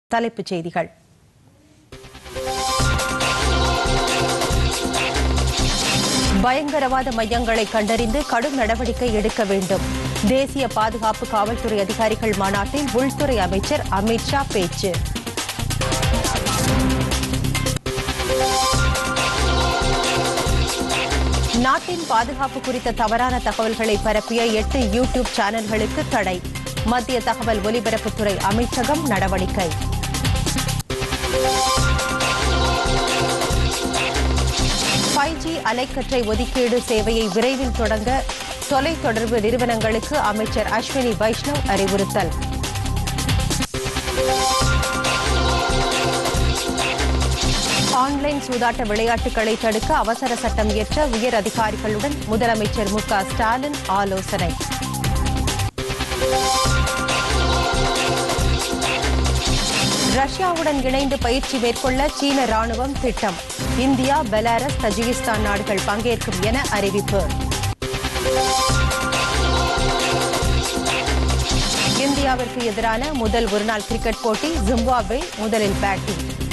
தலைப்புச் செய்திகள் பயங்கரவாத மையங்களை கண்டறிந்து கடும் நடவடிக்கை எடுக்க வேண்டும் தேசிய பாதுகாப்பு காவல்துறை அதிகாரிகள் மாநாட்டில் உள்துறை அமைச்சர் அமித் ஷா பேச்சு நாட்டின் பாதுகாப்பு குறித்த தவறான தகவல்களை பரப்பிய எட்டு யூ டியூப் சேனல்களுக்கு தடை மத்திய தகவல் ஒலிபரப்புத்துறை அமைச்சகம் நடவடிக்கை ஃபைவ் ஜி அலைக்கற்றை ஒதுக்கீடு சேவையை விரைவில் தொடங்க தொலைத்தொடர்பு நிறுவனங்களுக்கு அமைச்சர் அஸ்வினி வைஷ்ணவ் அறிவுறுத்தல் ஆன்லைன் சூதாட்ட விளையாட்டுகளை தடுக்க அவசர சட்டம் இயற்ற உயர் அதிகாரிகளுடன் முதலமைச்சர் மு க ஸ்டாலின் ஆலோசனை ரஷ்யாவுடன் இணைந்து பயிற்சி மேற்கொள்ள சீன ராணுவம் திட்டம் இந்தியா பெலாரஸ் தஜிகிஸ்தான் நாடுகள் பங்கேற்கும் என அறிவிப்பு இந்தியாவிற்கு எதிரான முதல் ஒருநாள் கிரிக்கெட் போட்டி ஜிம்பாப்வே முதலில் பேட்டிங்